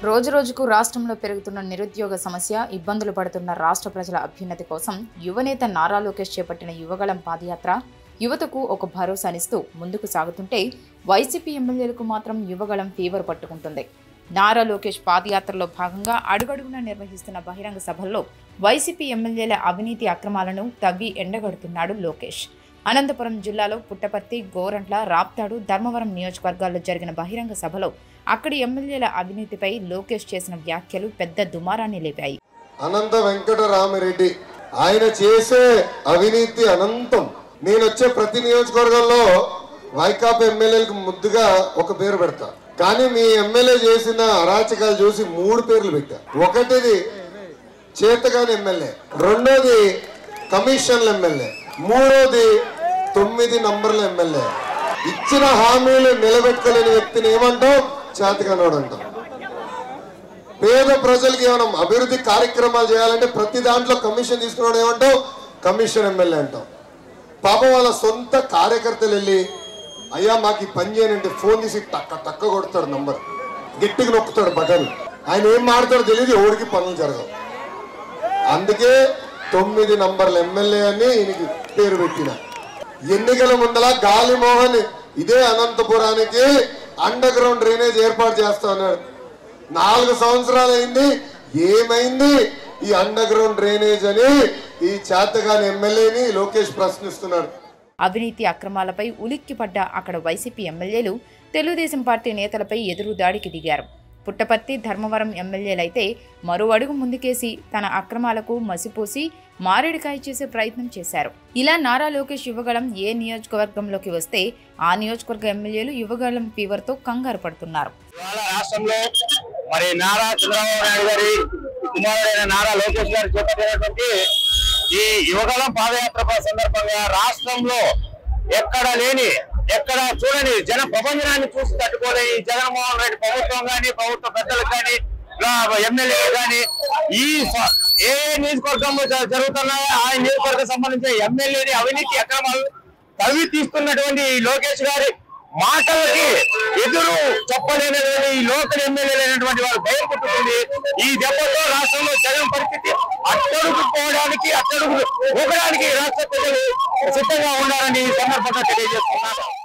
రోజురోజుకు రాష్ట్రంలో పెరుగుతున్న నిరుద్యోగ సమస్య ఇబ్బందులు పడుతున్న రాష్ట్ర ప్రజల అభ్యున్నతి కోసం యువనేత నారా లోకేష్ చేపట్టిన యువగళం పాదయాత్ర యువతకు ఒక భరోసానిస్తూ ముందుకు సాగుతుంటే వైసీపీ ఎమ్మెల్యేలకు మాత్రం యువగళం ఫీవర్ పట్టుకుంటుంది నారా లోకేష్ పాదయాత్రలో భాగంగా అడుగడుగునా నిర్వహిస్తున్న బహిరంగ సభల్లో వైసీపీ ఎమ్మెల్యేల అవినీతి అక్రమాలను తవ్వి ఎండగడుతున్నాడు లోకేష్ అనంతపురం జిల్లాలో పుట్టపర్తి గోరంట్ల రాప్తాడు ధర్మవరం నియోజకవర్గాల్లో జరిగిన బహిరంగ సభలో అక్కడి ఎమ్మెల్యేల అవినీతిపై లోకేష్ చేసిన వ్యాఖ్యలు పెద్ద దుమారాన్ని లేపాయి అనంత వెంకటరామిరెడ్డి ఆయన చేసే అవినీతి అనంతం నేను వచ్చే ప్రతి నియోజకవర్గంలో వైకాపా ఎమ్మెల్యేలకు ముద్దుగా ఒక పేరు పెడతా కానీ మీ ఎమ్మెల్యే చేసిన అరాచకాలు చూసి మూడు పేర్లు పెట్టా ఒకటిది చేతగాని ఎమ్మెల్యే రెండోది కమిషన్ల ఎమ్మెల్యే మూడోది తొమ్మిది నంబర్ల ఎమ్మెల్యే ఇచ్చిన హామీలు నిలబెట్టుకోలేని వ్యక్తిని ఏమంటాం చేతగానోడు అంటాం పేద ప్రజలకి ఏమైనా అభివృద్ధి కార్యక్రమాలు చేయాలంటే ప్రతి దాంట్లో కమిషన్ తీసుకున్నాడు ఏమంటావు కమిషన్ ఎమ్మెల్యే అంటాం పాపం వాళ్ళ సొంత కార్యకర్తలు వెళ్ళి అయ్యా మాకు ఈ పని చేయనంటే ఫోన్ తీసి టక్క టక్క కొడతాడు నంబర్ గట్టిగా నొక్కుతాడు బటన్ ఆయన ఏం మాడతాడో తెలియదు ఎవరికి పనులు జరగవు అందుకే తొమ్మిది నంబర్ల ఎమ్మెల్యే అని ఈయనకి పేరు పెట్టిన ఎన్నికల ముందల గాలిమోహన్ ఇదే అనంతపురానికి అండర్ గ్రౌండ్ డ్రైనేజ్ ఏర్పాటు చేస్తా అన్నాడు నాలుగు సంవత్సరాలు అయింది ఏమైంది ఈ అండర్ గ్రౌండ్ డ్రైనేజ్ అని ఈ చేతగాని ఎమ్మెల్యేని లోకేష్ ప్రశ్నిస్తున్నాడు అవినీతి అక్రమాలపై ఉలిక్కిపడ్డ అక్కడ వైసీపీ ఎమ్మెల్యేలు తెలుగుదేశం పార్టీ నేతలపై ఎదురు దాడికి దిగారు పుట్టపర్తి ధర్మవరం ఎమ్మెల్యేలైతే మరో అడుగు ముందుకేసి తన అక్రమాలకు మసిపూసి మారేడుకాయ చేసే ప్రయత్నం చేశారు ఇలా నారా లోకేష్ యువగళం ఏ నియోజకవర్గంలోకి వస్తే ఆ నియోజకవర్గ ఎమ్మెల్యేలు యువగళం ఫీవర్తో కంగారు పడుతున్నారు ఇవాళ రాష్ట్రంలో మరి నారా చంద్రబాబు నాయుడు గారి కుమారుడైన నారా లోకేష్ గారు చేపట్టినటువంటి ఈ యువగలం పాదయాత్ర సందర్భంగా రాష్ట్రంలో ఎక్కడ లేని ఎక్కడ చూడని జన ప్రపంచనాన్ని చూసి తట్టుకోలేని జగన్మోహన్ రెడ్డి ప్రభుత్వం కానీ ప్రభుత్వ పెద్దలకు కానీ ఎమ్మెల్యేలు కానీ ఈ స- ఏ ఏ నియోజకవర్గంలో జ- జరుగుతున్నాయో ఆ నియోజకవర్గం సంబంధించిన ఎమ్మెల్యేని అవినీతి అక్రమాలు తవ్వి తీస్తున్నటువంటి ఈ లోకేష్ గారి మాటలకి ఎదురు చెప్పలేనటువంటి ఈ లోకల్ ఎమ్మెల్యేలైనటువంటి వారు భయం పుట్టుకుంది ఈ దెబ్బతో రాష్ట్రంలో జగన్ పరిస్థితి అట్టడుగు పోవడానికి అట్టడుగు ఊగడానికి రాష్ట్ర ప్రజలు సిద్ధంగా ఉన్నారని ఈ సందర్భంగా తెలియజేస్తున్నారు